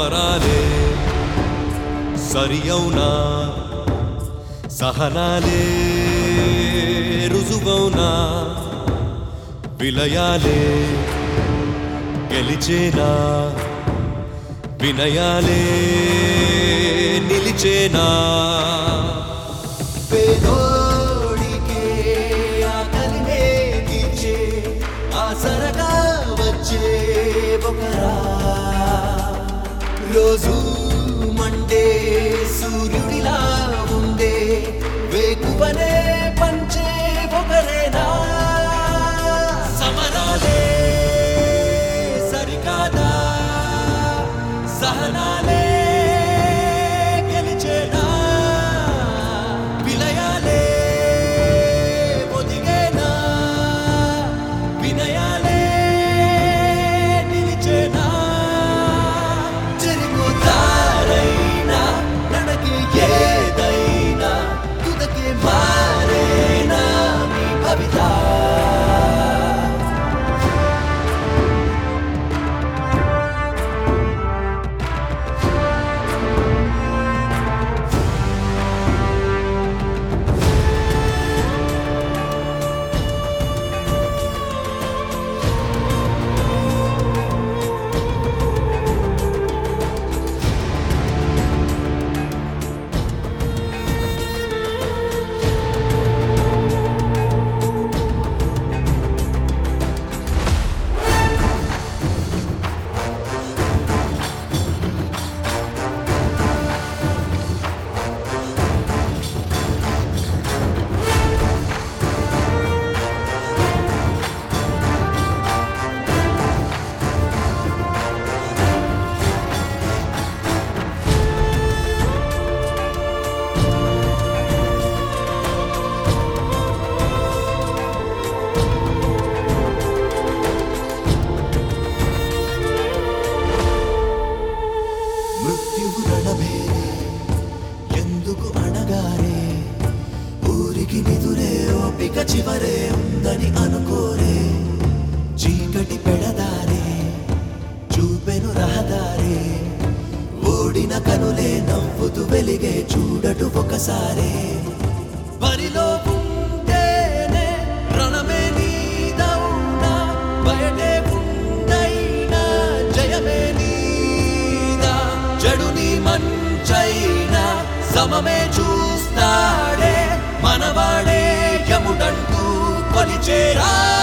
సమరాలే సరి అవునా సహనాలే రుజువౌనా విలయాలే గెలిచేనా వినయాలే నిలిచేనా పేదోడికే ఆకలినే తీర్చే ఆసరగా వచ్చే ఒకరా రోజు మండే సూర్యుడిలా ఉండే వేకువనే పంచే ఒకరేనా సమరాలే సరికాదా సహనాలే గెలిచేనా విలయాలే ఒదిగేనా వినయాలే నిలిచేనా చెరిపోతారైనా నడకి ఏదైనా తుదకి మారేనా మీ భవిత మృత్యువు రణమేరే ఎందుకు అణగారే ఊరికి నిదురే ఓపిక చివరే ఉందని అనుకోరే చీకటి పెడదారే చూపెను రహదారే ఓడిన కనులే నవ్వుతూ వెలిగే చూడటు ఒకసారే బరిలో ఉంటేనే రణమే నీదౌనా బయటే ఉండైనా జయమే నీదా చెడుని మంచైనా సమమే చూస్తాడే మనవాడే యముడంటూ కొలిచేరా